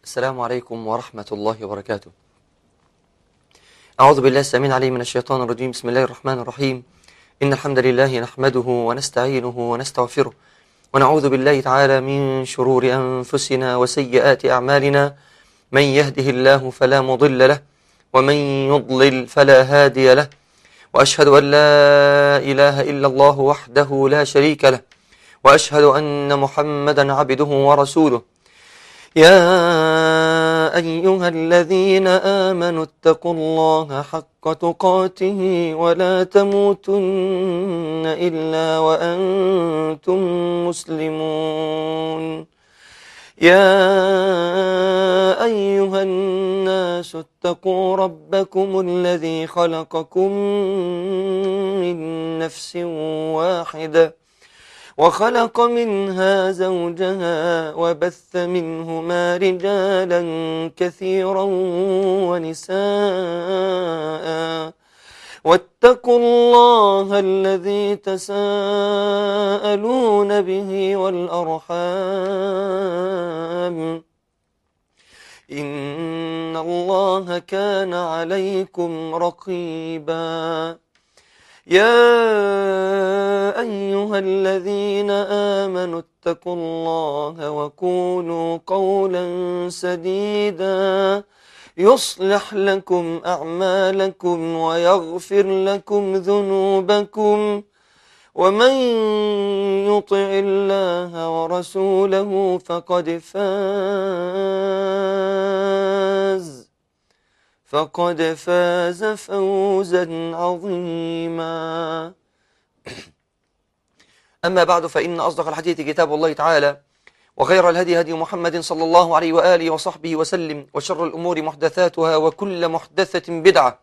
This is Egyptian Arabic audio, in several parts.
السلام عليكم ورحمة الله وبركاته أعوذ بالله السميع العليم من الشيطان الرجيم بسم الله الرحمن الرحيم إن الحمد لله نحمده ونستعينه ونستغفره ونعوذ بالله تعالى من شرور أنفسنا وسيئات أعمالنا من يهده الله فلا مضل له ومن يضلل فلا هادي له وأشهد أن لا إله إلا الله وحده لا شريك له وأشهد أن محمدا عبده ورسوله يا أيها الذين آمنوا اتقوا الله حق تقاته ولا تموتن إلا وأنتم مسلمون يا أيها الناس اتقوا ربكم الذي خلقكم من نفس واحدة وخلق منها زوجها وبث منهما رجالا كثيرا ونساء واتقوا الله الذي تساءلون به والأرحام إن الله كان عليكم رقيبا يا أيها الذين آمنوا اتقوا الله وقولوا قولا سديدا يصلح لكم أعمالكم ويغفر لكم ذنوبكم ومن يطع الله ورسوله فقد فاز فقد فاز فوزا عظيما أما بعد فإن أصدق الحديث كتاب الله تعالى وخير الهدي هدي محمد صلى الله عليه وآله وصحبه وسلم وشر الأمور محدثاتها وكل محدثة بدعة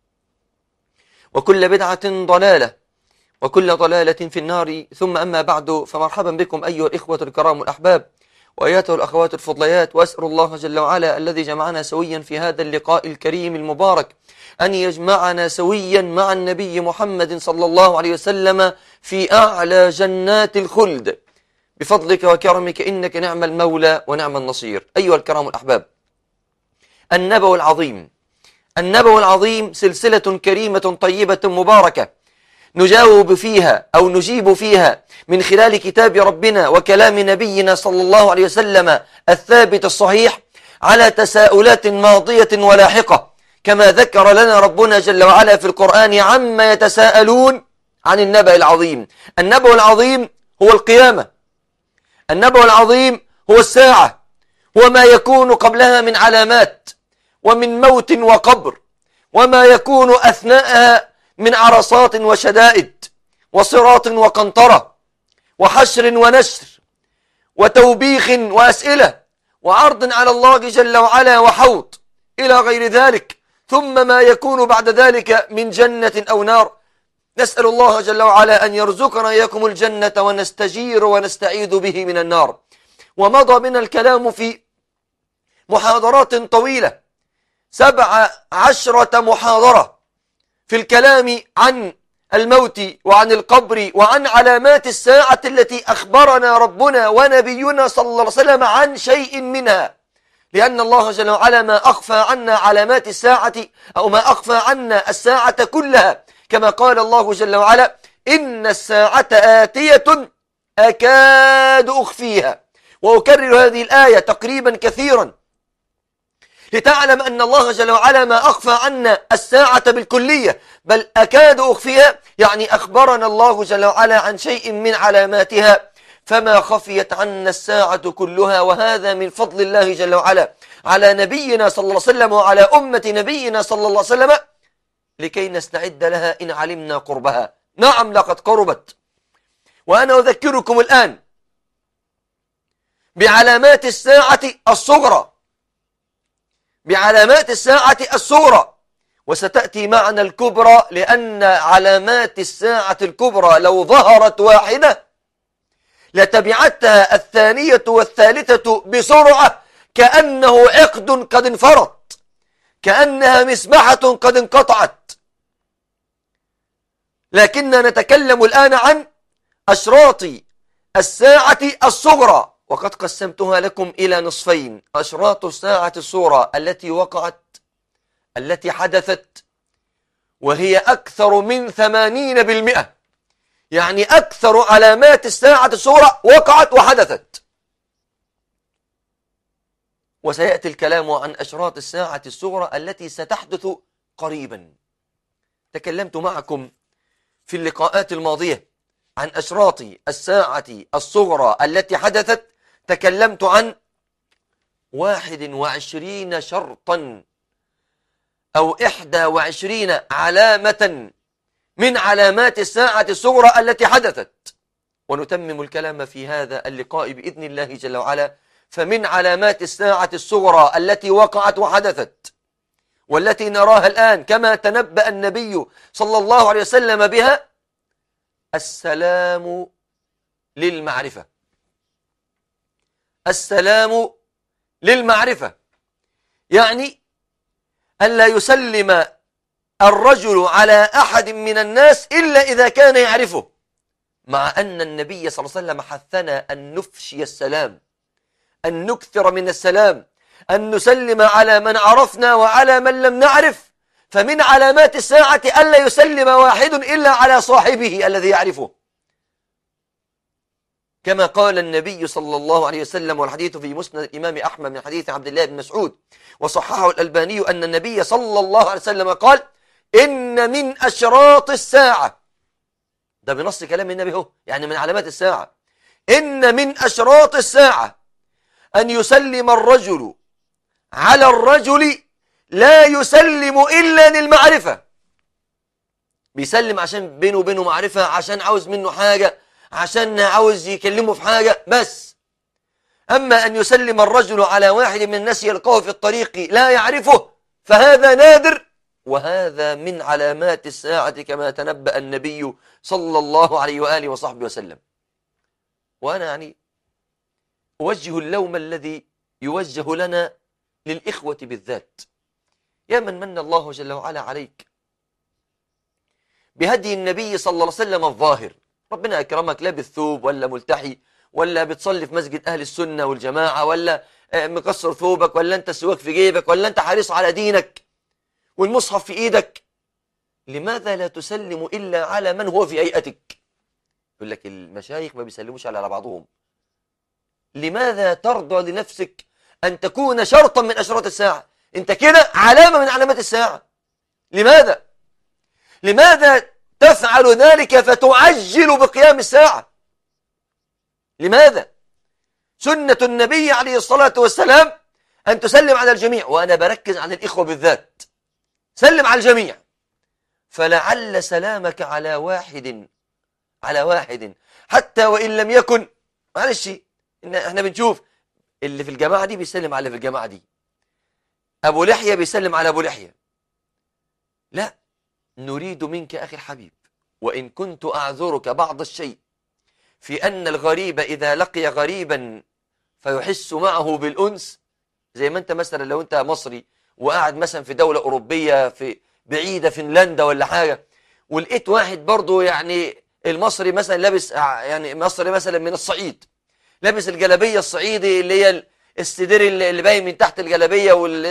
وكل بدعة ضلالة وكل ضلالة في النار ثم أما بعد فمرحبا بكم أيها الإخوة الكرام الأحباب وأياتها الأخوات الفضليات وأسأل الله جل وعلا الذي جمعنا سويا في هذا اللقاء الكريم المبارك أن يجمعنا سويا مع النبي محمد صلى الله عليه وسلم في أعلى جنات الخلد بفضلك وكرمك إنك نعم المولى ونعم النصير أيها الكرام الأحباب النبو العظيم النبو العظيم سلسلة كريمة طيبة مباركة نجاوب فيها أو نجيب فيها من خلال كتاب ربنا وكلام نبينا صلى الله عليه وسلم الثابت الصحيح على تساؤلات ماضية ولاحقة كما ذكر لنا ربنا جل وعلا في القرآن عما يتساءلون عن النبأ العظيم النبأ العظيم هو القيامة النبأ العظيم هو الساعة وما يكون قبلها من علامات ومن موت وقبر وما يكون أثناءها من عرصات وشدائد وصراط وقنطرة وحشر ونشر وتوبيخ وأسئلة وعرض على الله جل وعلا وحوض إلى غير ذلك ثم ما يكون بعد ذلك من جنة أو نار نسأل الله جل وعلا أن يرزقنا إياكم الجنة ونستجير ونستعيذ به من النار ومضى بنا الكلام في محاضرات طويلة سبع عشرة محاضرة في الكلام عن الموت وعن القبر وعن علامات الساعة التي أخبرنا ربنا ونبينا صلى الله عليه وسلم عن شيء منها لأن الله جل وعلا ما أخفى عنا علامات الساعة أو ما أخفى عنا الساعة كلها كما قال الله جل وعلا إن الساعة آتية أكاد أخفيها وأكرر هذه الآية تقريبا كثيرا لتعلم أن الله جل وعلا ما أخفى عنا الساعة بالكلية بل أكاد أخفيها يعني أخبرنا الله جل وعلا عن شيء من علاماتها فما خفيت عنا الساعة كلها وهذا من فضل الله جل وعلا على نبينا صلى الله عليه وسلم وعلى أمة نبينا صلى الله عليه وسلم لكي نستعد لها إن علمنا قربها نعم لقد قربت وأنا أذكركم الآن بعلامات الساعة الصغرى بعلامات الساعة الصغرى وستأتي معنا الكبرى لأن علامات الساعة الكبرى لو ظهرت واحدة لتبعتها الثانية والثالثة بسرعة كأنه عقد قد انفرط كأنها مسبحة قد انقطعت لكننا نتكلم الآن عن أشراط الساعة الصغرى وقد قسمتها لكم إلى نصفين أشراط الساعة الصورة التي وقعت التي حدثت وهي أكثر من ثمانين بالمئة يعني أكثر علامات الساعة الصورة وقعت وحدثت وسيأتي الكلام عن أشراط الساعة الصغرى التي ستحدث قريبا تكلمت معكم في اللقاءات الماضية عن أشراط الساعة الصغرى التي حدثت تكلمت عن واحد وعشرين شرطا أو إحدى وعشرين علامة من علامات الساعة الصغرى التي حدثت ونتمم الكلام في هذا اللقاء بإذن الله جل وعلا فمن علامات الساعة الصغرى التي وقعت وحدثت والتي نراها الآن كما تنبأ النبي صلى الله عليه وسلم بها السلام للمعرفة السلام للمعرفة يعني ألا يسلم الرجل على أحد من الناس إلا إذا كان يعرفه مع أن النبي صلى الله عليه وسلم حثنا أن نفشي السلام أن نكثر من السلام أن نسلم على من عرفنا وعلى من لم نعرف فمن علامات الساعة ألا يسلم واحد إلا على صاحبه الذي يعرفه كما قال النبي صلى الله عليه وسلم والحديث في مسند الإمام أحمد من حديث عبد الله بن مسعود وصححه الألباني أن النبي صلى الله عليه وسلم قال إن من أشراط الساعة ده بنص كلام النبي هو يعني من علامات الساعة إن من أشراط الساعة أن يسلم الرجل على الرجل لا يسلم إلا للمعرفة بيسلم عشان بينه وبينه معرفة عشان عاوز منه حاجة عشان عاوز يكلمه في حاجة بس أما أن يسلم الرجل على واحد من الناس يلقاه في الطريق لا يعرفه فهذا نادر وهذا من علامات الساعة كما تنبأ النبي صلى الله عليه وآله وصحبه وسلم وأنا يعني أوجه اللوم الذي يوجه لنا للإخوة بالذات يا من من الله جل وعلا عليك بهدي النبي صلى الله عليه وسلم الظاهر ربنا أكرمك لا بالثوب ولا ملتحي ولا بتصلي في مسجد أهل السنة والجماعة ولا مكسر ثوبك ولا أنت السواك في جيبك ولا أنت حريص على دينك والمصحف في إيدك لماذا لا تسلم إلا على من هو في هيئتك يقول لك المشايخ ما بيسلموش على بعضهم لماذا ترضى لنفسك أن تكون شرطا من أشراط الساعة أنت كده علامة من علامات الساعة لماذا لماذا تفعل ذلك فتعجل بقيام الساعة لماذا سنة النبي عليه الصلاة والسلام أن تسلم على الجميع وأنا بركز على الإخوة بالذات سلم على الجميع فلعل سلامك على واحد على واحد حتى وإن لم يكن معلش إن احنا بنشوف اللي في الجماعة دي بيسلم على اللي في الجماعة دي أبو لحية بيسلم على أبو لحية لا نريد منك أخي الحبيب وإن كنت أعذرك بعض الشيء في أن الغريب إذا لقي غريبا فيحس معه بالأنس زي ما أنت مثلا لو أنت مصري وقاعد مثلا في دولة أوروبية في بعيدة فنلندا ولا حاجة ولقيت واحد برضه يعني المصري مثلا لابس يعني مصري مثلا من الصعيد لابس الجلابية الصعيدي اللي هي السدير اللي باين من تحت الجلابية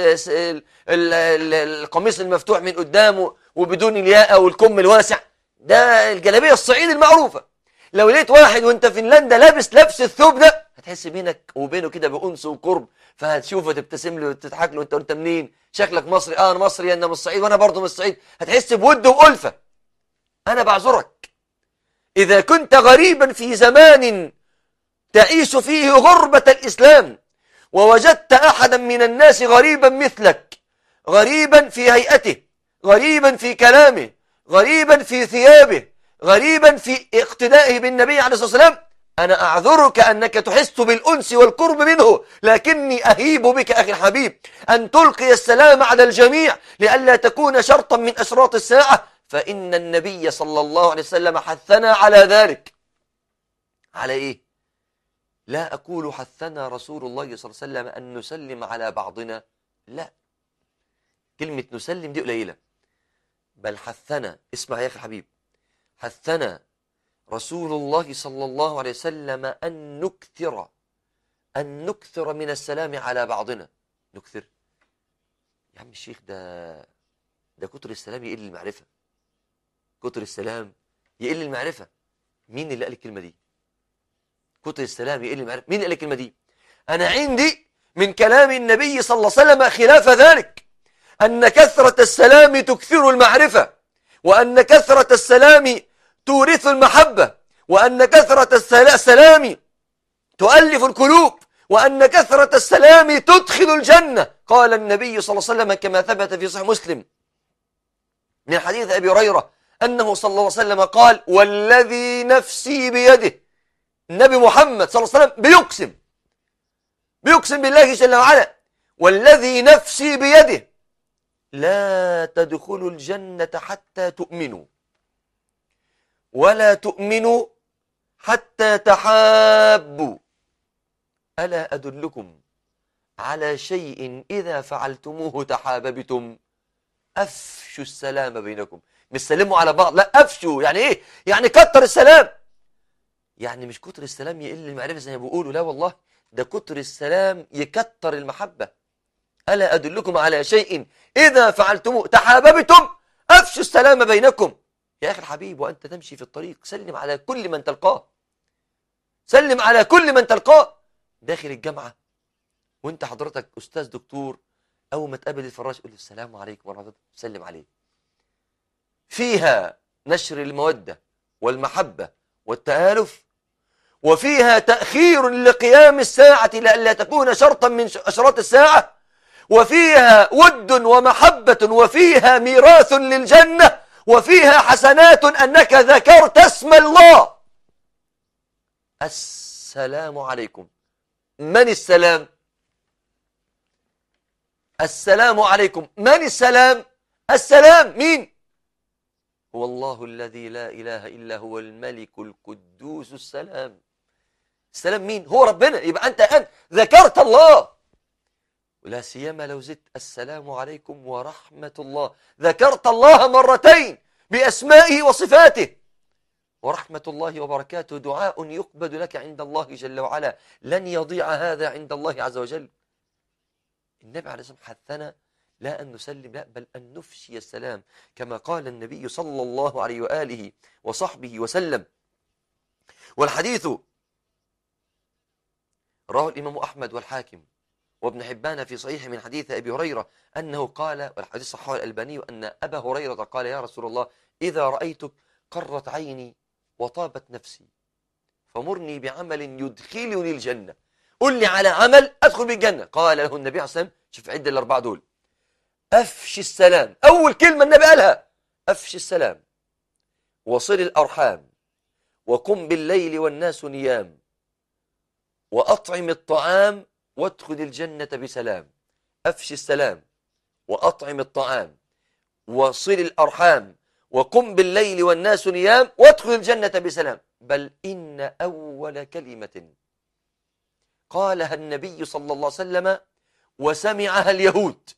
والقميص المفتوح من قدامه وبدون الياقة والكم الواسع ده الجلابية الصعيدي المعروفة لو لقيت واحد وانت في فنلندا لابس لبس الثوب ده هتحس بينك وبينه كده بأنس وقرب فهتشوفه تبتسم له وتضحك له انت انت منين شكلك مصري اه انا مصري انا من الصعيد وانا برضه من الصعيد هتحس بود وألفة انا بعذرك اذا كنت غريبا في زمان تعيش فيه غربة الإسلام ووجدت أحدا من الناس غريبا مثلك غريبا في هيئته غريبا في كلامه غريبا في ثيابه غريبا في اقتدائه بالنبي عليه الصلاة والسلام أنا أعذرك أنك تحس بالأنس والقرب منه لكني أهيب بك أخي الحبيب أن تلقي السلام على الجميع لئلا تكون شرطا من أشراط الساعة فإن النبي صلى الله عليه وسلم حثنا على ذلك على إيه؟ لا أقول حثنا رسول الله صلى الله عليه وسلم أن نسلم على بعضنا لا كلمة نسلم دي قليلة بل حثنا اسمع يا أخي الحبيب حثنا رسول الله صلى الله عليه وسلم أن نكثر أن نكثر من السلام على بعضنا نكثر يا عم الشيخ ده ده كتر السلام يقل المعرفة كتر السلام يقل المعرفة مين اللي قال الكلمة دي كتر السلام يقل المعرفة مين اللي قال الكلمة دي أنا عندي من كلام النبي صلى الله عليه وسلم خلاف ذلك أن كثرة السلام تكثر المعرفة وأن كثرة السلام تورث المحبة وأن كثرة السلام تؤلف القلوب وأن كثرة السلام تدخل الجنة قال النبي صلى الله عليه وسلم كما ثبت في صحيح مسلم من حديث أبي هريرة أنه صلى الله عليه وسلم قال والذي نفسي بيده النبي محمد صلى الله عليه وسلم بيقسم بيقسم بالله جل وعلا والذي نفسي بيده لا تدخلوا الجنة حتى تؤمنوا ولا تؤمنوا حتى تحابوا ألا أدلكم على شيء إذا فعلتموه تحاببتم أفشوا السلام بينكم مش سلموا على بعض لا أفشوا يعني إيه يعني كتر السلام يعني مش كتر السلام يقل المعرفة زي ما بيقولوا لا والله ده كتر السلام يكتر المحبة ألا أدلكم على شيء إذا فعلتموه تحاببتم أفشوا السلام بينكم يا أخي الحبيب وأنت تمشي في الطريق سلم على كل من تلقاه سلم على كل من تلقاه داخل الجامعة وانت حضرتك أستاذ دكتور أول ما تقابل الفراش قول له السلام عليكم ورحمة الله سلم عليه فيها نشر المودة والمحبة والتآلف وفيها تأخير لقيام الساعة لئلا تكون شرطا من أشراط الساعة وفيها ود ومحبة وفيها ميراث للجنة وفيها حسنات أنك ذكرت اسم الله السلام عليكم من السلام السلام عليكم من السلام السلام مين هو الله الذي لا إله إلا هو الملك القدوس السلام السلام مين هو ربنا يبقى أنت أنت ذكرت الله ولا سيما لو زدت السلام عليكم ورحمة الله ذكرت الله مرتين بأسمائه وصفاته ورحمة الله وبركاته دعاء يقبل لك عند الله جل وعلا لن يضيع هذا عند الله عز وجل النبي عليه الصلاة والسلام حثنا لا أن نسلم لا بل أن نفشي السلام كما قال النبي صلى الله عليه وآله وصحبه وسلم والحديث رواه الإمام أحمد والحاكم وابن حبان في صحيح من حديث أبي هريرة أنه قال والحديث صححه الألباني أن أبا هريرة قال يا رسول الله إذا رأيتك قرت عيني وطابت نفسي فمرني بعمل يدخلني الجنة قل لي على عمل أدخل بالجنة قال له النبي عليه الصلاة والسلام شوف عد الأربعة دول أفش السلام أول كلمة النبي قالها أفش السلام وصل الأرحام وقم بالليل والناس نيام وأطعم الطعام وادخل الجنة بسلام أفش السلام وأطعم الطعام وصل الأرحام وقم بالليل والناس نيام وادخل الجنة بسلام بل إن أول كلمة قالها النبي صلى الله عليه وسلم وسمعها اليهود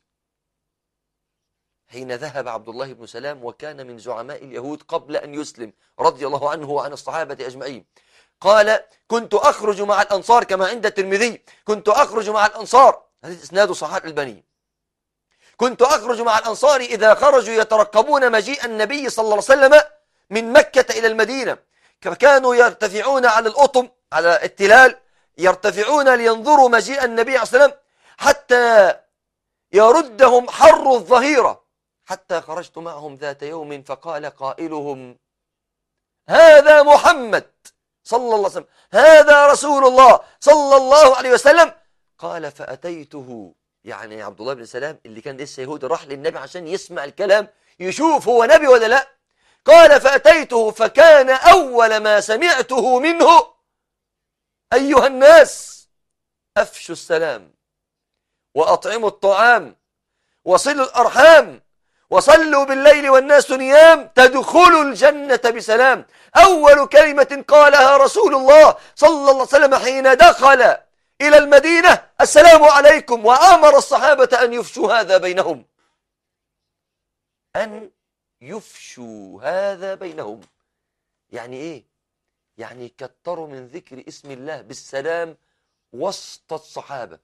حين ذهب عبد الله بن سلام وكان من زعماء اليهود قبل أن يسلم رضي الله عنه وعن الصحابة أجمعين قال كنت أخرج مع الأنصار كما عند الترمذي كنت أخرج مع الأنصار هذا إسناد صحيح الألباني كنت أخرج مع الأنصار إذا خرجوا يترقبون مجيء النبي صلى الله عليه وسلم من مكة إلى المدينة فكانوا يرتفعون على الأطم على التلال يرتفعون لينظروا مجيء النبي عليه الصلاة والسلام حتى يردهم حر الظهيرة حتى خرجت معهم ذات يوم فقال قائلهم هذا محمد صلى الله عليه وسلم هذا رسول الله صلى الله عليه وسلم قال فأتيته يعني عبد الله بن سلام اللي كان لسه يهودي راح للنبي عشان يسمع الكلام يشوف هو نبي ولا لا قال فأتيته فكان أول ما سمعته منه أيها الناس أفشوا السلام وأطعموا الطعام وصلوا الأرحام وصلوا بالليل والناس نيام تدخلوا الجنة بسلام أول كلمة قالها رسول الله صلى الله عليه وسلم حين دخل إلى المدينة السلام عليكم وأمر الصحابة أن يفشوا هذا بينهم أن يفشوا هذا بينهم يعني إيه؟ يعني كتروا من ذكر اسم الله بالسلام وسط الصحابة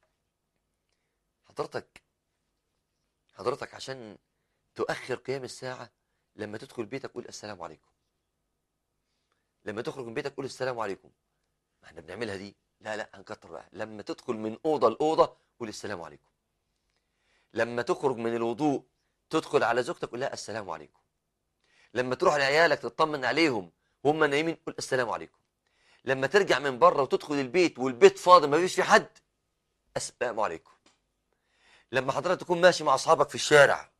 حضرتك حضرتك عشان تؤخر قيام الساعة لما تدخل بيتك قول السلام عليكم لما تخرج من بيتك قول السلام عليكم ما احنا بنعملها دي لا لا هنكتر بقى لما تدخل من أوضة لأوضة قول السلام عليكم لما تخرج من الوضوء تدخل على زوجتك قول لها السلام عليكم لما تروح لعيالك تطمن عليهم وهم نايمين قول السلام عليكم لما ترجع من بره وتدخل البيت والبيت فاضي ما فيش في حد السلام عليكم لما حضرتك تكون ماشي مع اصحابك في الشارع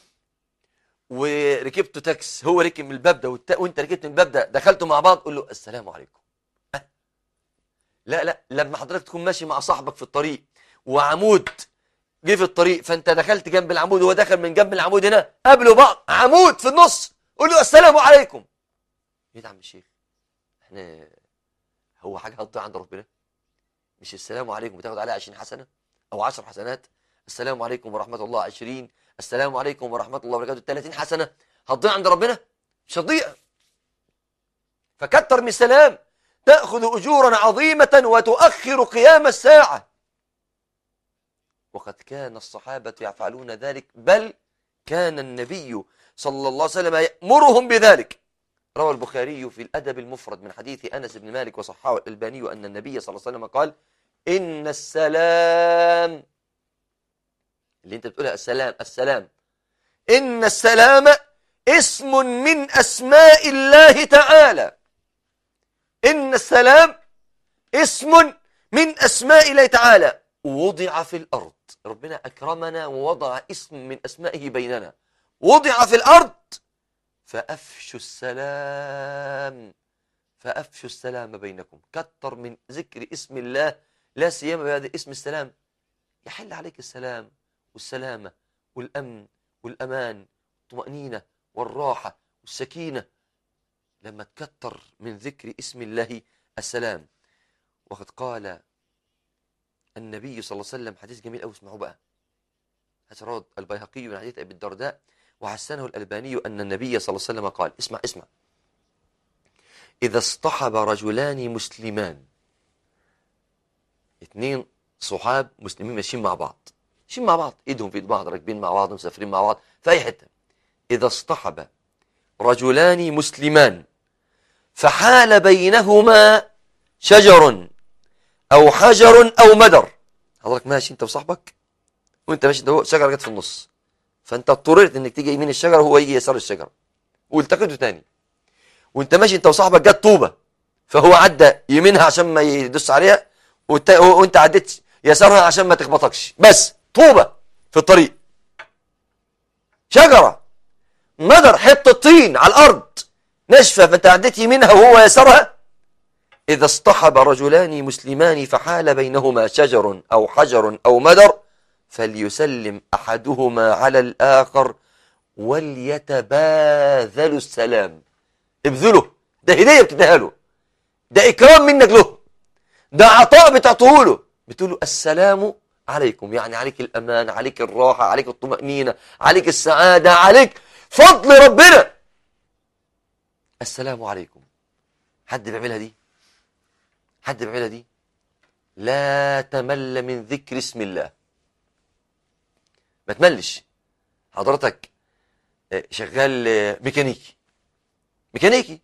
وركبتوا تاكس هو ركب من الباب ده والت... وانت ركبت من الباب ده دخلتوا مع بعض قول له السلام عليكم أه؟ لا لا لما حضرتك تكون ماشي مع صاحبك في الطريق وعمود جه في الطريق فانت دخلت جنب العمود وهو دخل من جنب العمود هنا قابلوا بعض عمود في النص قول له السلام عليكم ايه ده يا عم الشيخ احنا هو حاجه هتضيع عند ربنا مش السلام عليكم بتاخد عليها 20 حسنه او 10 حسنات السلام عليكم ورحمه الله 20 السلام عليكم ورحمه الله وبركاته 30 حسنه هتضيع عند ربنا مش هتضيع فكتر من السلام تاخذ اجورا عظيمه وتؤخر قيام الساعه وقد كان الصحابه يفعلون ذلك بل كان النبي صلى الله عليه وسلم يامرهم بذلك روى البخاري في الأدب المفرد من حديث أنس بن مالك وصححه الألباني أن النبي صلى الله عليه وسلم قال إن السلام اللي أنت بتقولها السلام السلام إن السلام اسم من أسماء الله تعالى إن السلام اسم من أسماء الله تعالى وضع في الأرض ربنا أكرمنا ووضع اسم من أسمائه بيننا وضع في الأرض فأفشوا السلام فأفشوا السلام بينكم كتر من ذكر اسم الله لا سيما بهذا اسم السلام يحل عليك السلام والسلامة والأمن والأمان والطمأنينة والراحة والسكينة لما تكتر من ذكر اسم الله السلام وقد قال النبي صلى الله عليه وسلم حديث جميل أوي اسمعوا بقى هتراد البيهقي من حديث أبي الدرداء وحسنه الألباني أن النبي صلى الله عليه وسلم قال اسمع اسمع إذا اصطحب رجلان مسلمان اثنين صحاب مسلمين ماشيين مع بعض ماشيين مع بعض ايدهم في ايد بعض راكبين مع بعض مسافرين مع بعض في اي حته اذا اصطحب رجلان مسلمان فحال بينهما شجر او حجر او مدر حضرتك ماشي انت وصاحبك وانت ماشي ده شجره جت في النص فانت اضطررت انك تيجي يمين الشجره وهو يجي يسار الشجره والتقيتوا تاني وانت ماشي انت وصاحبك جت طوبه فهو عدى يمينها عشان ما يدوس عليها وانت, وانت عديت يسارها عشان ما تخبطكش بس طوبه في الطريق شجره مدر حته طين على الارض ناشفه فانت عديت يمينها وهو يسارها اذا اصطحب رجلان مسلمان فحال بينهما شجر او حجر او مدر فليسلم احدهما على الاخر وليتباذلوا السلام ابذله ده هديه بتديها له ده اكرام منك له ده عطاء بتعطيه له بتقول له السلام عليكم يعني عليك الامان عليك الراحه عليك الطمانينه عليك السعاده عليك فضل ربنا السلام عليكم حد بيعملها دي حد بيعملها دي لا تمل من ذكر اسم الله ما تملش حضرتك شغال ميكانيكي ميكانيكي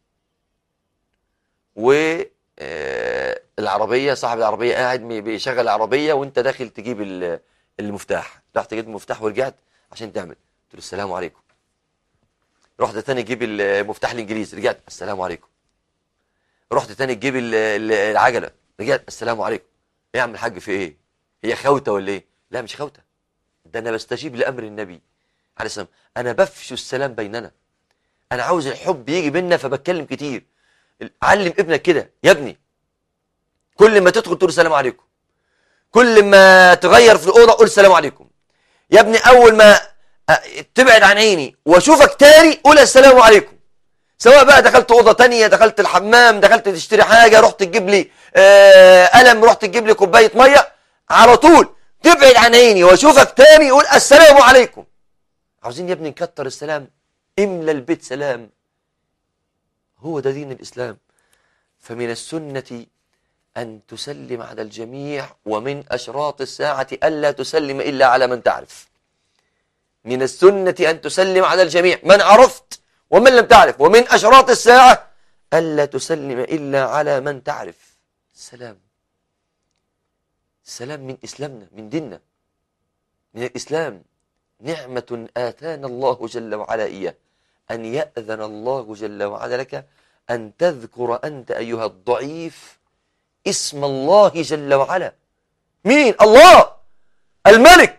والعربية صاحب العربية قاعد بيشغل العربية وانت داخل تجيب المفتاح رحت تجيب المفتاح ورجعت عشان تعمل قلت له السلام عليكم رحت تاني تجيب المفتاح الانجليزي رجعت السلام عليكم رحت تاني تجيب العجلة رجعت السلام عليكم ايه يا عم الحاج في ايه هي خوته ولا ايه لا مش خوته ده انا بستجيب لامر النبي عليه السلام انا بفشو السلام بيننا انا عاوز الحب يجي بينا فبتكلم كتير علم ابنك كده يا ابني كل ما تدخل تقول السلام عليكم كل ما تغير في الاوضه قول السلام عليكم يا ابني اول ما تبعد عن عيني واشوفك تاني قول السلام عليكم سواء بقى دخلت اوضه تانية دخلت الحمام دخلت تشتري حاجه رحت تجيب لي قلم رحت تجيب لي كوبايه ميه على طول تبعد عن عيني واشوفك تاني قول السلام عليكم عاوزين يا ابني نكتر السلام املى البيت سلام هو ده دين الإسلام فمن السنة أن تسلم على الجميع ومن أشراط الساعة ألا تسلم إلا على من تعرف من السنة أن تسلم على الجميع من عرفت ومن لم تعرف ومن أشراط الساعة ألا تسلم إلا على من تعرف السلام السلام من إسلامنا من ديننا من الإسلام نعمة آتانا الله جل وعلا إياه أن يأذن الله جل وعلا لك أن تذكر أنت أيها الضعيف اسم الله جل وعلا مين الله الملك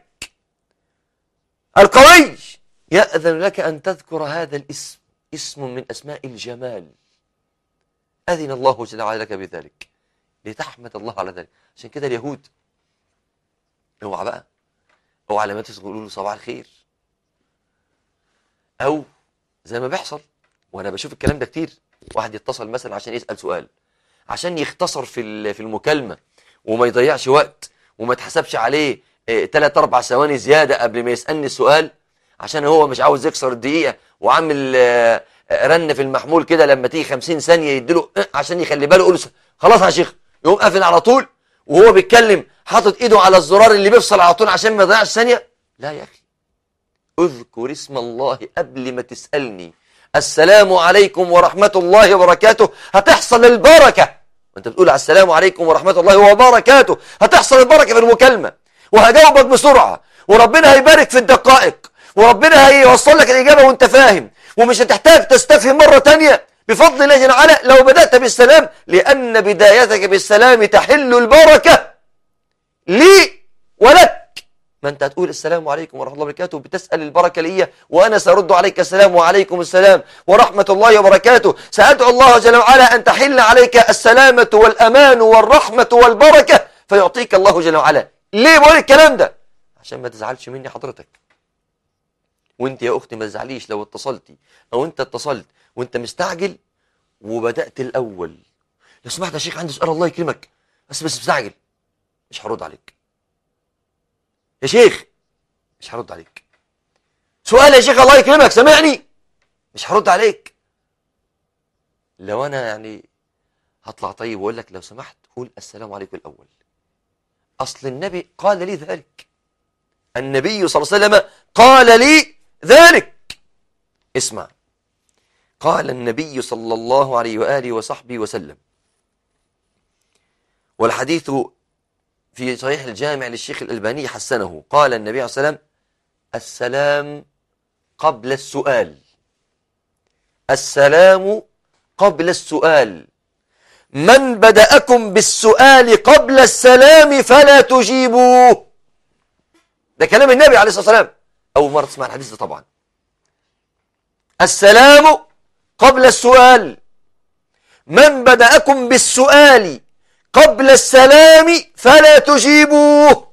القوي يأذن لك أن تذكر هذا الاسم اسم من أسماء الجمال أذن الله جل وعلا لك بذلك لتحمد الله على ذلك عشان كده اليهود اوعى بقى اوعى لما تقولوا له صباح الخير او زي ما بيحصل وانا بشوف الكلام ده كتير واحد يتصل مثلا عشان يسال سؤال عشان يختصر في في المكالمه وما يضيعش وقت وما تحسبش عليه ثلاث اربع ثواني زياده قبل ما يسالني السؤال عشان هو مش عاوز يكسر الدقيقه وعامل رن في المحمول كده لما تيجي 50 ثانيه يديله عشان يخلي باله يقول خلاص يا شيخ يقوم قافل على طول وهو بيتكلم حاطط ايده على الزرار اللي بيفصل على طول عشان ما يضيعش ثانيه لا يا اخي اذكر اسم الله قبل ما تسالني السلام عليكم ورحمه الله وبركاته هتحصل البركه وانت بتقول السلام عليكم ورحمه الله وبركاته هتحصل البركه في المكالمه وهجاوبك بسرعه وربنا هيبارك في الدقائق وربنا هيوصل لك الاجابه وانت فاهم ومش هتحتاج تستفهم مره ثانيه بفضل الله جل وعلا لو بدأت بالسلام لأن بدايتك بالسلام تحل البركة لي ولك ما أنت هتقول السلام عليكم ورحمة الله وبركاته بتسأل البركة لي وأنا سأرد عليك السلام وعليكم السلام ورحمة الله وبركاته سأدعو الله جل وعلا أن تحل عليك السلامة والأمان والرحمة والبركة فيعطيك الله جل وعلا ليه بقول الكلام ده عشان ما تزعلش مني حضرتك وانت يا اختي ما تزعليش لو اتصلتي او انت اتصلت وانت مستعجل وبدات الاول لو سمحت يا شيخ عندي سؤال الله يكرمك بس بس مستعجل مش هرد عليك يا شيخ مش هرد عليك سؤال يا شيخ الله يكرمك سامعني مش هرد عليك لو انا يعني هطلع طيب واقول لك لو سمحت قول السلام عليكم الاول اصل النبي قال لي ذلك النبي صلى الله عليه وسلم قال لي ذلك اسمع قال النبي صلى الله عليه وآله وصحبه وسلم والحديث في صحيح الجامع للشيخ الألباني حسنه قال النبي عليه السلام السلام قبل السؤال السلام قبل السؤال من بدأكم بالسؤال قبل السلام فلا تجيبوه ده كلام النبي عليه الصلاة والسلام أول مرة تسمع الحديث ده طبعا السلام قبل السؤال من بدأكم بالسؤال قبل السلام فلا تجيبوه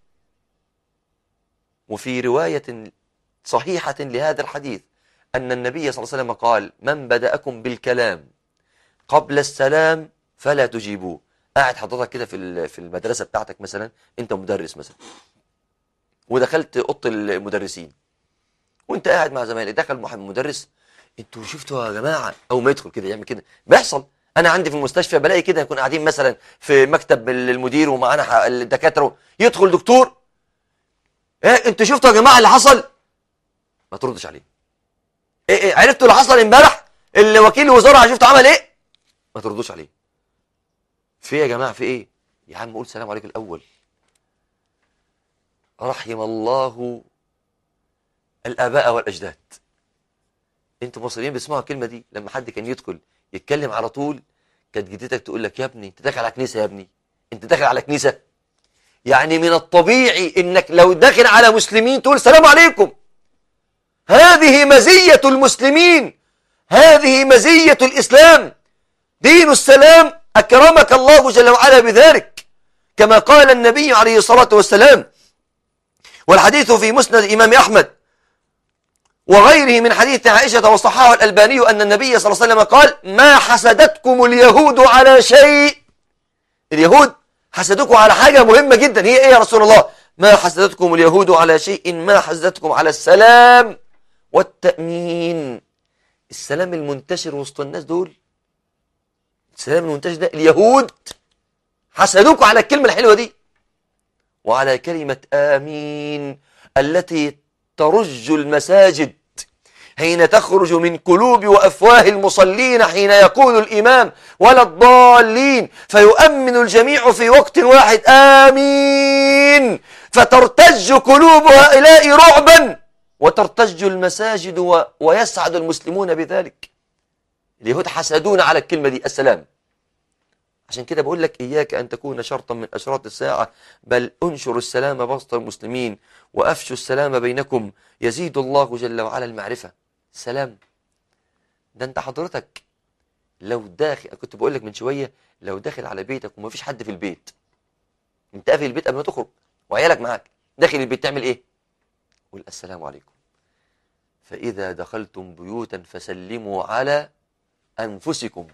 وفي رواية صحيحة لهذا الحديث أن النبي صلى الله عليه وسلم قال من بدأكم بالكلام قبل السلام فلا تجيبوه قاعد حضرتك كده في في المدرسة بتاعتك مثلا أنت مدرس مثلا ودخلت اوضه المدرسين وانت قاعد مع زمايلك دخل مدرس انتوا شفتوا يا جماعه او ما يدخل كده يعمل كده بيحصل انا عندي في المستشفى بلاقي كده نكون قاعدين مثلا في مكتب المدير ومعانا الدكاتره يدخل دكتور ايه انتوا شفتوا يا جماعه اللي حصل ما تردش عليه ايه, إيه عرفتوا اللي حصل امبارح اللي وكيل الوزاره شفتوا عمل ايه ما تردوش عليه في يا جماعه في ايه يا عم قول سلام عليكم الاول رحم الله الآباء والأجداد انتوا مصريين بيسمعوا الكلمة دي لما حد كان يدخل يتكلم على طول كانت جدتك تقول لك يا ابني انت داخل على كنيسة يا ابني انت داخل على كنيسة يعني من الطبيعي انك لو داخل على مسلمين تقول السلام عليكم هذه مزية المسلمين هذه مزية الإسلام دين السلام أكرمك الله جل وعلا بذلك كما قال النبي عليه الصلاة والسلام والحديث في مسند الإمام أحمد وغيره من حديث عائشة وصححه الألباني أن النبي صلى الله عليه وسلم قال ما حسدتكم اليهود على شيء اليهود حسدوكم على حاجة مهمة جدا هي إيه يا رسول الله ما حسدتكم اليهود على شيء ما حسدتكم على السلام والتأمين السلام المنتشر وسط الناس دول السلام المنتشر ده اليهود حسدوك على الكلمة الحلوة دي وعلى كلمة آمين التي ترج المساجد حين تخرج من قلوب وأفواه المصلين حين يقول الإمام ولا الضالين فيؤمن الجميع في وقت واحد آمين فترتج قلوب هؤلاء رعبا وترتج المساجد و... ويسعد المسلمون بذلك اليهود حسدون على الكلمة دي السلام عشان كده بقول لك إياك أن تكون شرطا من أشراط الساعة بل أنشر السلام بسط المسلمين وأفشوا السلام بينكم يزيد الله جل وعلا المعرفة سلام ده أنت حضرتك لو داخل كنت بقول لك من شوية لو داخل على بيتك وما فيش حد في البيت انت قافل البيت قبل ما تخرج وعيالك معاك داخل البيت تعمل ايه قول السلام عليكم فإذا دخلتم بيوتا فسلموا على أنفسكم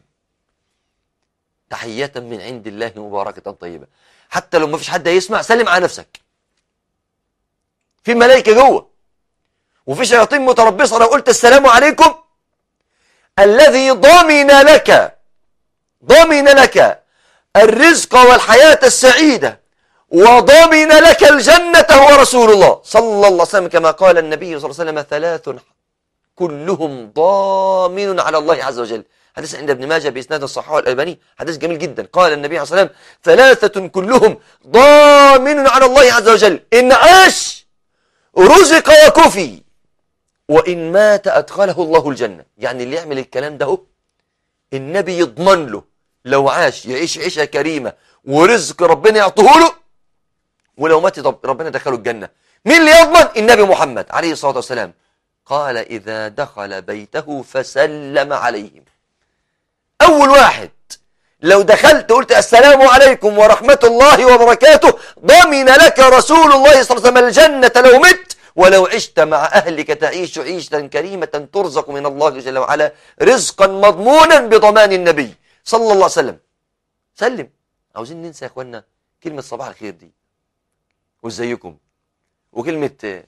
تحية من عند الله مباركة طيبة حتى لو ما فيش حد يسمع سلم على نفسك في ملائكة جوه وفي شياطين متربصة لو قلت السلام عليكم الذي ضمن لك ضمن لك الرزق والحياة السعيدة وضمن لك الجنة هو رسول الله صلى الله عليه وسلم كما قال النبي صلى الله عليه وسلم ثلاث كلهم ضامن على الله عز وجل حديث عند ابن ماجه بإسناد الصحاح الألباني حديث جميل جدا قال النبي عليه الصلاة والسلام ثلاثة كلهم ضامن على الله عز وجل إن عاش رزق وكفي وإن مات أدخله الله الجنة يعني اللي يعمل الكلام ده هو النبي يضمن له لو عاش يعيش عيشة كريمة ورزق ربنا يعطيه له ولو مات ربنا دخله الجنة مين اللي يضمن النبي محمد عليه الصلاة والسلام قال إذا دخل بيته فسلم عليهم أول واحد لو دخلت قلت السلام عليكم ورحمة الله وبركاته ضمن لك رسول الله صلى الله عليه وسلم الجنة لو مت ولو عشت مع أهلك تعيش عيشة كريمة ترزق من الله جل وعلا رزقا مضمونا بضمان النبي صلى الله عليه وسلم سلم عاوزين ننسى يا اخوانا كلمة صباح الخير دي وازيكم وكلمة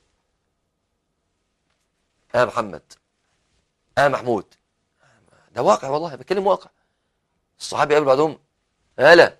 اه محمد اه محمود ده واقع والله بتكلم واقع الصحابة يقابلوا بعضهم هلا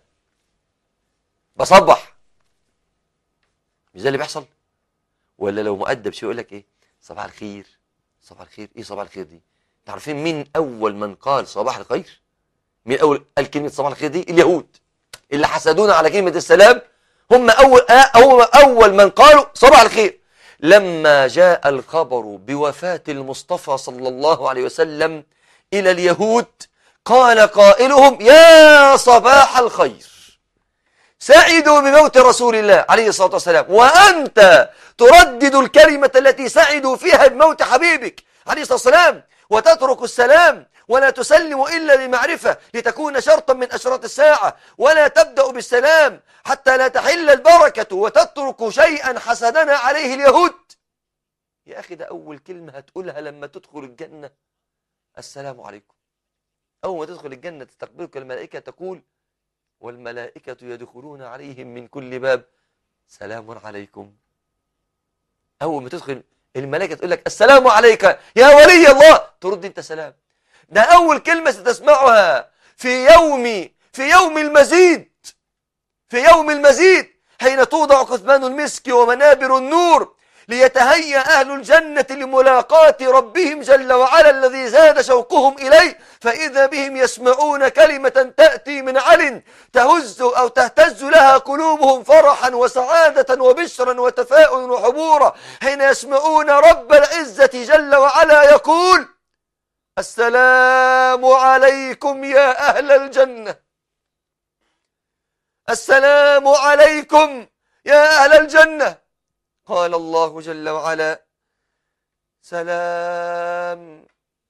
بصبح مش ده اللي بيحصل ولا لو مؤدب شيء يقول لك ايه صباح الخير صباح الخير ايه صباح الخير دي تعرفين مين اول من قال صباح الخير مين اول قال كلمه صباح الخير دي اليهود اللي حسدونا على كلمه السلام هم اول اول اول من قالوا صباح الخير لما جاء الخبر بوفاه المصطفى صلى الله عليه وسلم الى اليهود قال قائلهم يا صباح الخير سعدوا بموت رسول الله عليه الصلاة والسلام وأنت تردد الكلمة التي سعدوا فيها بموت حبيبك عليه الصلاة والسلام وتترك السلام ولا تسلم إلا لمعرفة لتكون شرطا من أشراط الساعة ولا تبدأ بالسلام حتى لا تحل البركة وتترك شيئا حسدنا عليه اليهود يا أخي ده أول كلمة هتقولها لما تدخل الجنة السلام عليكم أول ما تدخل الجنة تستقبلك الملائكة تقول والملائكة يدخلون عليهم من كل باب سلام عليكم أول ما تدخل الملائكة تقول لك السلام عليك يا ولي الله ترد أنت سلام ده أول كلمة ستسمعها في يوم في يوم المزيد في يوم المزيد حين توضع كثمان المسك ومنابر النور ليتهيأ أهل الجنة لملاقاة ربهم جل وعلا الذي زاد شوقهم إليه فإذا بهم يسمعون كلمة تأتي من عل تهز أو تهتز لها قلوبهم فرحا وسعادة وبشرا وتفاؤل وحبورا حين يسمعون رب العزة جل وعلا يقول السلام عليكم يا أهل الجنة السلام عليكم يا أهل الجنة قال الله جل وعلا سلام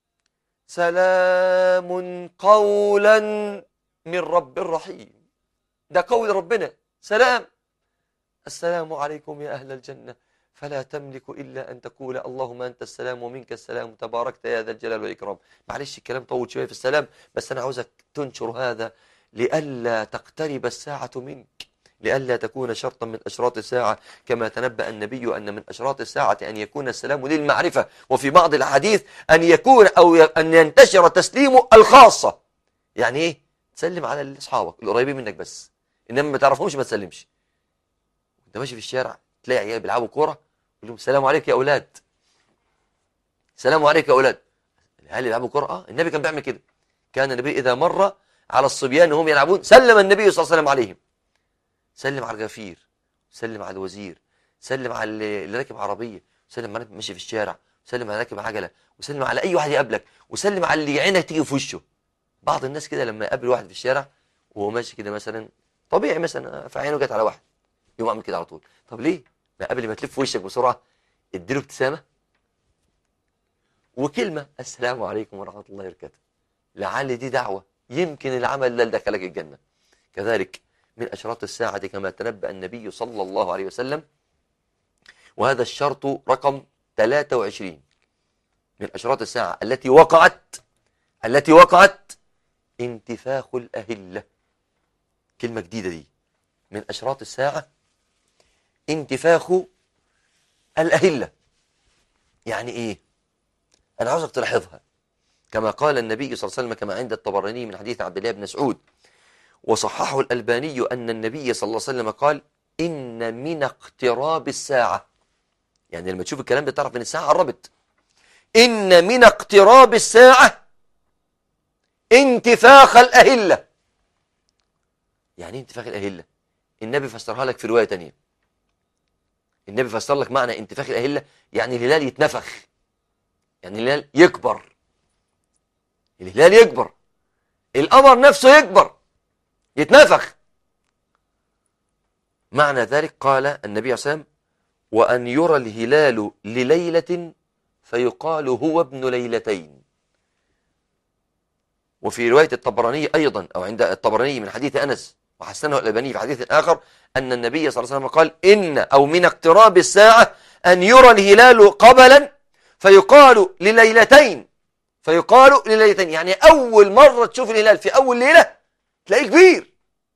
سلام قولا من رب رحيم ده قول ربنا سلام السلام عليكم يا أهل الجنة فلا تملك إلا أن تقول اللهم أنت السلام ومنك السلام تباركت يا ذا الجلال والإكرام معلش الكلام طول شوية في السلام بس أنا عاوزك تنشر هذا لئلا تقترب الساعة منك لئلا تكون شرطا من أشراط الساعة كما تنبأ النبي أن من أشراط الساعة أن يكون السلام للمعرفة وفي بعض الأحاديث أن يكون أو أن ينتشر تسليم الخاصة يعني إيه؟ تسلم على أصحابك القريبين منك بس انما ما تعرفهمش ما تسلمش انت ماشي في الشارع تلاقي عيال بيلعبوا كوره يقول لهم السلام عليكم يا اولاد السلام عليكم يا اولاد العيال يلعبوا كوره اه النبي كان بيعمل كده كان النبي اذا مر على الصبيان وهم يلعبون سلم النبي صلى الله عليه وسلم عليهم سلم على الغفير سلم على الوزير سلم على اللي راكب عربيه سلم على اللي ماشي في الشارع سلم على راكب عجله وسلم على اي واحد يقابلك وسلم على اللي عينك تيجي في وشه بعض الناس كده لما يقابل واحد في الشارع وهو ماشي كده مثلا طبيعي مثلا فعينه جت على واحد يقوم عامل كده على طول طب ليه ما قبل ما تلف وشك بسرعه اديله ابتسامه وكلمه السلام عليكم ورحمه الله وبركاته لعل دي دعوه يمكن العمل ده دخلك الجنه كذلك من اشراط الساعه كما تنبأ النبي صلى الله عليه وسلم وهذا الشرط رقم 23 من اشراط الساعه التي وقعت التي وقعت انتفاخ الاهله كلمه جديده دي من اشراط الساعه انتفاخ الأهلة يعني إيه أنا عاوزك تلاحظها كما قال النبي صلى الله عليه وسلم كما عند الطبراني من حديث عبد الله بن مسعود وصححه الألباني أن النبي صلى الله عليه وسلم قال إن من اقتراب الساعة يعني لما تشوف الكلام ده تعرف ان الساعة قربت إن من اقتراب الساعة انتفاخ الأهلة يعني ايه انتفاخ الأهلة النبي فسرها لك في رواية تانية النبي فسر لك معنى انتفاخ الأهلة يعني الهلال يتنفخ يعني الهلال يكبر الهلال يكبر القمر نفسه يكبر يتنفخ معنى ذلك قال النبي صلى الله عليه وسلم وأن يرى الهلال لليلة فيقال هو ابن ليلتين وفي رواية الطبراني أيضا أو عند الطبراني من حديث أنس وحسنه الألباني في حديث آخر أن النبي صلى الله عليه وسلم قال إن أو من اقتراب الساعة أن يرى الهلال قبلا فيقال لليلتين فيقال لليلتين يعني أول مرة تشوف الهلال في أول ليلة تلاقيه كبير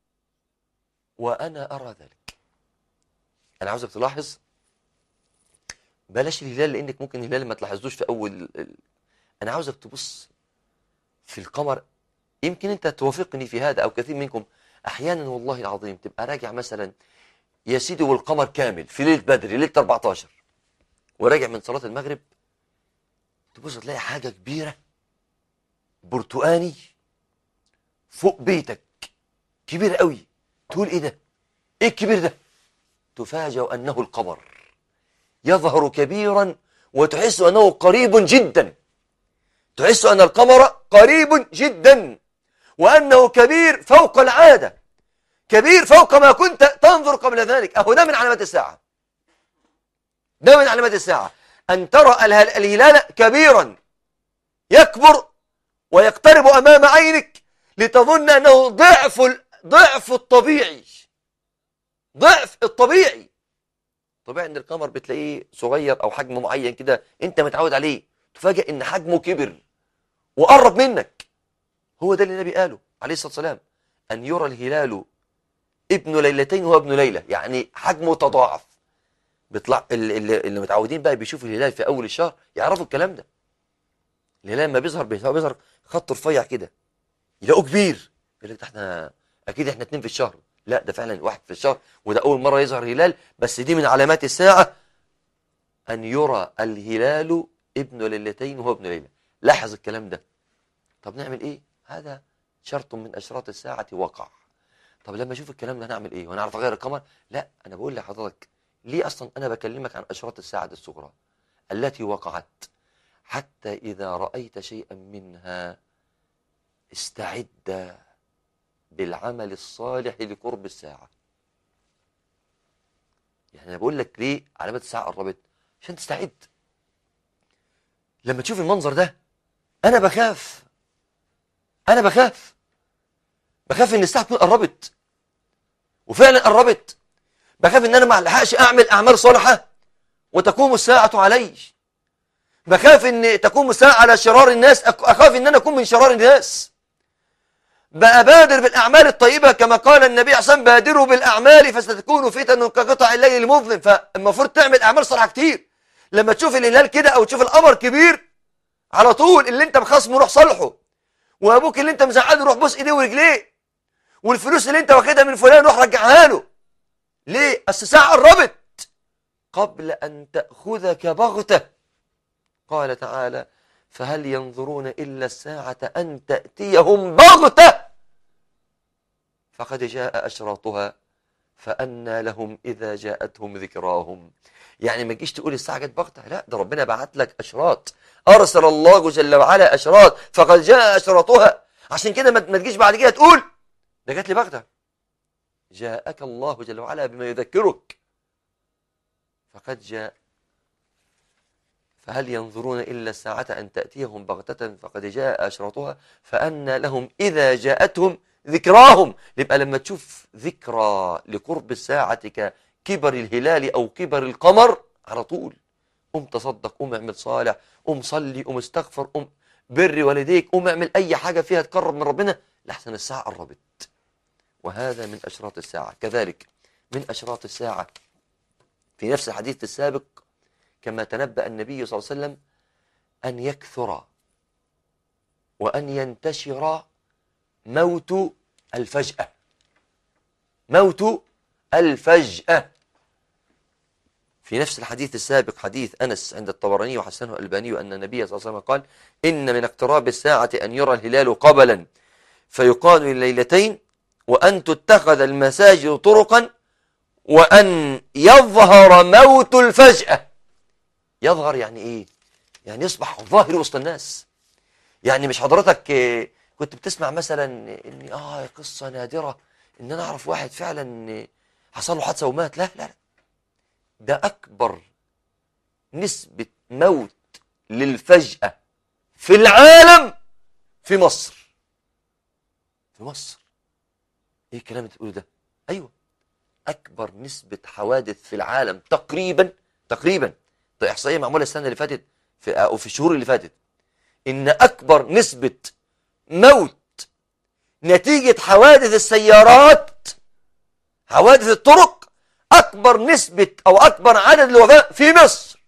وأنا أرى ذلك أنا عاوزك تلاحظ بلاش الهلال لأنك ممكن الهلال ما تلاحظوش في أول أنا عاوزك تبص في القمر يمكن أنت توافقني في هذا أو كثير منكم أحيانا والله العظيم تبقى راجع مثلا يا سيدي والقمر كامل في ليلة بدر ليلة 14 وراجع من صلاة المغرب تبص تلاقي حاجة كبيرة برتقاني فوق بيتك كبير قوي تقول ايه ده ايه الكبير ده تفاجأ انه القمر يظهر كبيرا وتحس انه قريب جدا تحس ان القمر قريب جدا وانه كبير فوق العادة كبير فوق ما كنت تنظر قبل ذلك اهو ده من علامات الساعة ده من علامات الساعة أن ترى الهلال كبيرا يكبر ويقترب أمام عينك لتظن أنه ضعف ضعف الطبيعي ضعف الطبيعي طبيعي أن القمر بتلاقيه صغير أو حجمه معين كده أنت متعود عليه تفاجئ أن حجمه كبر وقرب منك هو ده اللي النبي قاله عليه الصلاة والسلام أن يرى الهلال ابن ليلتين هو ابن ليلة يعني حجمه تضاعف بيطلع اللي, اللي متعودين بقى بيشوفوا الهلال في اول الشهر يعرفوا الكلام ده الهلال لما بيظهر بيظهر خط رفيع كده يلاقوه كبير يقول لك احنا اكيد احنا اتنين في الشهر لا ده فعلا واحد في الشهر وده اول مره يظهر هلال بس دي من علامات الساعه ان يرى الهلال ابن ليلتين وهو ابن ليله لاحظ الكلام ده طب نعمل ايه هذا شرط من اشراط الساعه وقع طب لما اشوف الكلام ده هنعمل ايه وانا اعرف اغير القمر لا انا بقول لحضرتك ليه أصلا أنا بكلمك عن أشراط الساعة الصغرى التي وقعت حتى إذا رأيت شيئا منها استعد بالعمل الصالح لقرب الساعة يعني أنا بقول لك ليه علامات الساعة قربت عشان تستعد لما تشوف المنظر ده أنا بخاف أنا بخاف بخاف إن الساعة تكون قربت وفعلا قربت بخاف ان انا ما الحقش اعمل اعمال صالحه وتقوم الساعه علي بخاف ان تقوم الساعه على شرار الناس اخاف ان انا اكون من شرار الناس بأبادر بالأعمال الطيبة كما قال النبي عليه الصلاة بادروا بالأعمال فستكون فتن كقطع الليل المظلم فالمفروض تعمل أعمال صالحة كتير لما تشوف الهلال كده أو تشوف القمر كبير على طول اللي أنت مخصمه روح صالحه وأبوك اللي أنت مزعله روح بوس إيديه ورجليه والفلوس اللي انت واخدها من فلان روح رجعها له ليه اصل الساعه قربت قبل ان تاخذك بغته قال تعالى فهل ينظرون الا الساعه ان تاتيهم بغته فقد جاء اشراطها فأنى لهم إذا جاءتهم ذكراهم يعني ما تجيش تقول الساعة جت بغتة لا ده ربنا بعت لك أشراط أرسل الله جل وعلا أشراط فقد جاء أشراطها عشان كده ما ما تجيش بعد كده تقول ده جت لي بغتة جاءك الله جل وعلا بما يذكرك فقد جاء فهل ينظرون إلا الساعة أن تأتيهم بغتة فقد جاء أشراطها فأنى لهم إذا جاءتهم ذكراهم يبقى لما تشوف ذكرى لقرب الساعة ككبر الهلال أو كبر القمر على طول قم تصدق قم اعمل صالح قم صلي قم استغفر قم بر والديك قم اعمل أي حاجة فيها تقرب من ربنا لحسن الساعة قربت وهذا من أشراط الساعة كذلك من أشراط الساعة في نفس الحديث السابق كما تنبأ النبي صلى الله عليه وسلم أن يكثر وأن ينتشر موت الفجأة موت الفجأة في نفس الحديث السابق حديث أنس عند الطبراني وحسنه الألباني أن النبي صلى الله عليه وسلم قال إن من اقتراب الساعة أن يرى الهلال قبلا فيقال الليلتين وأن تتخذ المساجد طرقا وأن يظهر موت الفجأة يظهر يعني إيه؟ يعني يصبح ظاهر وسط الناس يعني مش حضرتك آه، كنت بتسمع مثلا ان اه قصه نادره ان انا اعرف واحد فعلا حصل له حادثه ومات لا لا لا ده اكبر نسبه موت للفجاه في العالم في مصر في مصر ايه الكلام اللي بتقوله ده ايوه اكبر نسبه حوادث في العالم تقريبا تقريبا ده احصائيه معموله السنه اللي فاتت في او في الشهور اللي فاتت ان اكبر نسبه موت نتيجة حوادث السيارات حوادث الطرق أكبر نسبة أو أكبر عدد الوفاة في مصر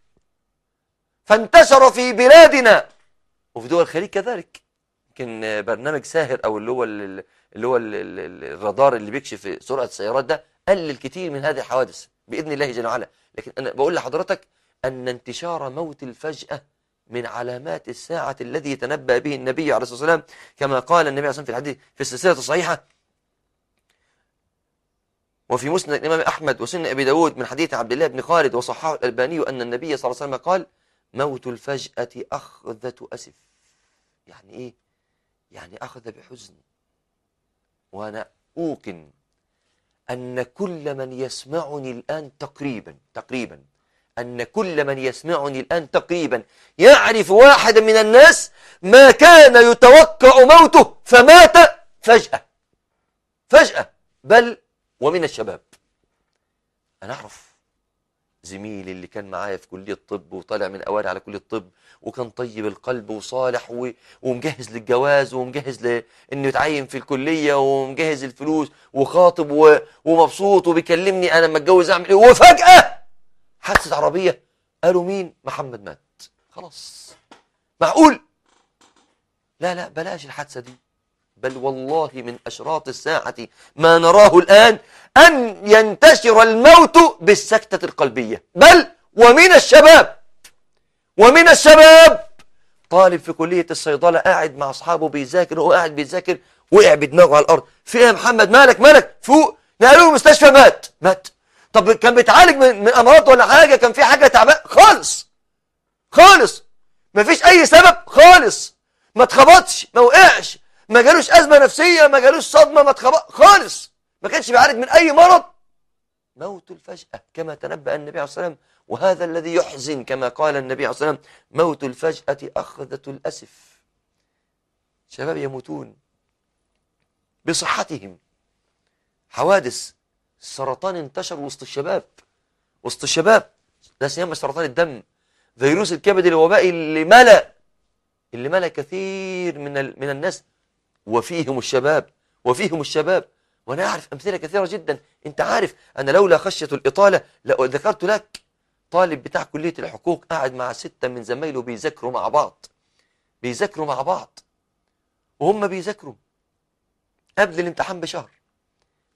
فانتشر في بلادنا وفي دول الخليج كذلك يمكن برنامج ساهر أو اللي هو ال- اللي هو ال- ال- ال- الرادار اللي بيكشف سرعة السيارات ده قلل كتير من هذه الحوادث بإذن الله جل وعلا لكن أنا بقول لحضرتك أن انتشار موت الفجأة من علامات الساعة الذي تنبأ به النبي عليه الصلاة والسلام كما قال النبي عليه الصلاة والسلام في الحديث في السلسلة الصحيحة وفي مسند الإمام أحمد وسنن أبي داود من حديث عبد الله بن خالد وصححه الألباني أن النبي صلى الله عليه وسلم قال موت الفجأة أخذة أسف يعني إيه؟ يعني أخذ بحزن وأنا أوقن أن كل من يسمعني الآن تقريبا تقريبا أن كل من يسمعني الآن تقريبا يعرف واحدا من الناس ما كان يتوقع موته فمات فجأة فجأة بل ومن الشباب أنا أعرف زميلي اللي كان معايا في كلية الطب وطالع من أوائل على كلية الطب وكان طيب القلب وصالح و... ومجهز للجواز ومجهز ل... إنه يتعين في الكلية ومجهز الفلوس وخاطب و... ومبسوط وبيكلمني أنا لما اتجوز أعمل إيه وفجأة حادثة عربية قالوا مين محمد مات خلاص معقول لا لا بلاش الحادثة دي بل والله من أشراط الساعة ما نراه الآن أن ينتشر الموت بالسكتة القلبية بل ومن الشباب ومن الشباب طالب في كلية الصيدلة قاعد مع أصحابه بيذاكر وهو قاعد بيذاكر وقع بدماغه على الأرض في إيه يا محمد مالك مالك فوق نقلوه المستشفى مات مات طب كان بيتعالج من, من أمراض ولا حاجة كان في حاجة تعبان خالص خالص مفيش أي سبب خالص ما اتخبطش ما وقعش ما جالوش أزمة نفسية ما جالوش صدمة ما اتخبط خالص ما كانش بيعالج من أي مرض موت الفجأة كما تنبأ النبي عليه الصلاة والسلام وهذا الذي يحزن كما قال النبي عليه الصلاة والسلام موت الفجأة أخذة الأسف شباب يموتون بصحتهم حوادث السرطان انتشر وسط الشباب وسط الشباب لا سيما سرطان الدم فيروس الكبد الوبائي اللي ملأ اللي ملأ كثير من ال... من الناس وفيهم الشباب وفيهم الشباب وانا اعرف امثله كثيره جدا انت عارف انا لولا خشيه الاطاله لذكرت لك طالب بتاع كليه الحقوق قاعد مع سته من زمايله بيذاكروا مع بعض بيذاكروا مع بعض وهم بيذاكروا قبل الامتحان بشهر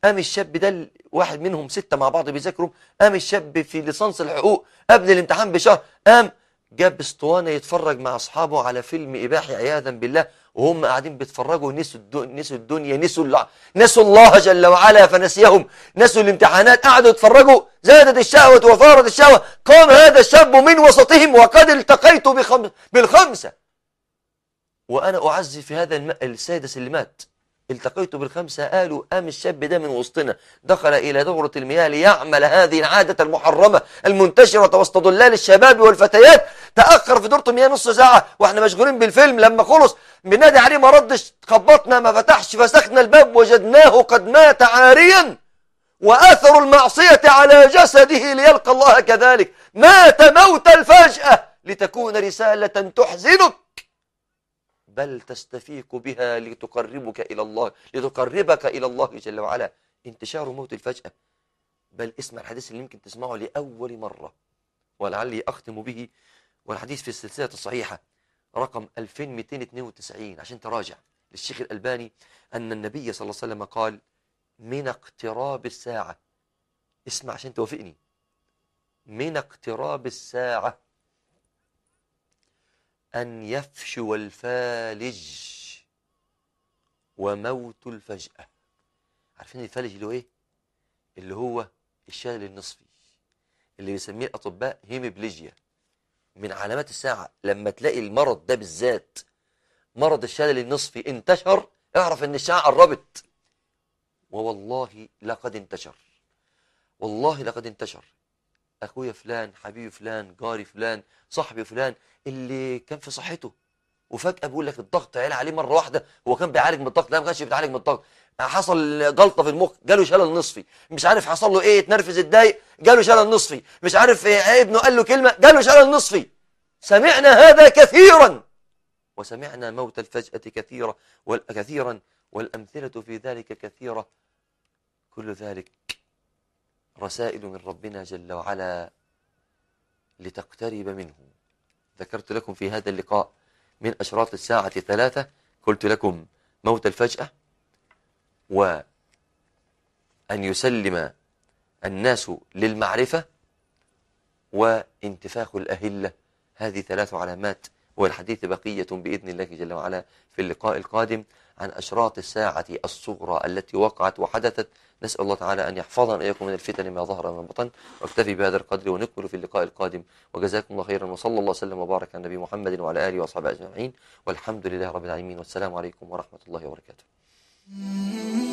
قام الشاب ده واحد منهم ستة مع بعض بيذاكروا قام الشاب في ليسانس الحقوق قبل الامتحان بشهر قام جاب اسطوانة يتفرج مع أصحابه على فيلم إباحي عياذا بالله وهم قاعدين بيتفرجوا نسوا الدنيا نسوا الدنيا نسوا الله نسوا الله جل وعلا فنسيهم نسوا الامتحانات قعدوا يتفرجوا زادت الشهوة وفارت الشهوة قام هذا الشاب من وسطهم وقد التقيت بخمس بالخمسة وأنا أعزي في هذا الم... السادس اللي مات التقيت بالخمسة قالوا قام الشاب ده من وسطنا دخل إلى دورة المياه ليعمل هذه العادة المحرمة المنتشرة وسط ضلال الشباب والفتيات تأخر في دورة المياه نص ساعة واحنا مشغولين بالفيلم لما خلص بنادي عليه ما ردش خبطنا ما فتحش فسخنا الباب وجدناه قد مات عاريا وأثر المعصية على جسده ليلقى الله كذلك مات موت الفجأة لتكون رسالة تحزنك بل تستفيق بها لتقربك إلى الله لتقربك إلى الله جل وعلا انتشار موت الفجأة بل اسمع الحديث اللي يمكن تسمعه لأول مرة ولعلي أختم به والحديث في السلسلة الصحيحة رقم 2292 عشان تراجع للشيخ الألباني أن النبي صلى الله عليه وسلم قال من اقتراب الساعة اسمع عشان توافقني من اقتراب الساعة أن يفشو الفالج وموت الفجأة عارفين الفالج اللي هو إيه؟ اللي هو الشلل النصفي اللي بيسميه الأطباء هيميبليجيا من علامات الساعة لما تلاقي المرض ده بالذات مرض الشلل النصفي انتشر اعرف ان الساعة قربت ووالله لقد انتشر والله لقد انتشر اخويا فلان حبيبي فلان جاري فلان صاحبي فلان اللي كان في صحته وفجأة بيقول لك الضغط عالي عليه مرة واحدة هو كان بيعالج من الضغط لا ما كانش بيتعالج من الضغط حصل جلطة في المخ جاله شلل نصفي مش عارف حصل له ايه اتنرفز اتضايق جاله شلل نصفي مش عارف إيه ابنه قال له كلمة جاله شلل نصفي سمعنا هذا كثيرا وسمعنا موت الفجأة كثيرا كثيرا والأمثلة في ذلك كثيرة كل ذلك رسائل من ربنا جل وعلا لتقترب منه ذكرت لكم في هذا اللقاء من أشراط الساعة ثلاثة قلت لكم موت الفجأة وأن يسلم الناس للمعرفة وانتفاخ الأهلة هذه ثلاث علامات والحديث بقية بإذن الله جل وعلا في اللقاء القادم عن أشراط الساعة الصغرى التي وقعت وحدثت نسأل الله تعالى أن يحفظنا إياكم من الفتن ما ظهر وما بطن واكتفي بهذا القدر ونكمل في اللقاء القادم وجزاكم الله خيرا وصلى الله وسلم وبارك على النبي محمد وعلى آله وصحبه أجمعين والحمد لله رب العالمين والسلام عليكم ورحمة الله وبركاته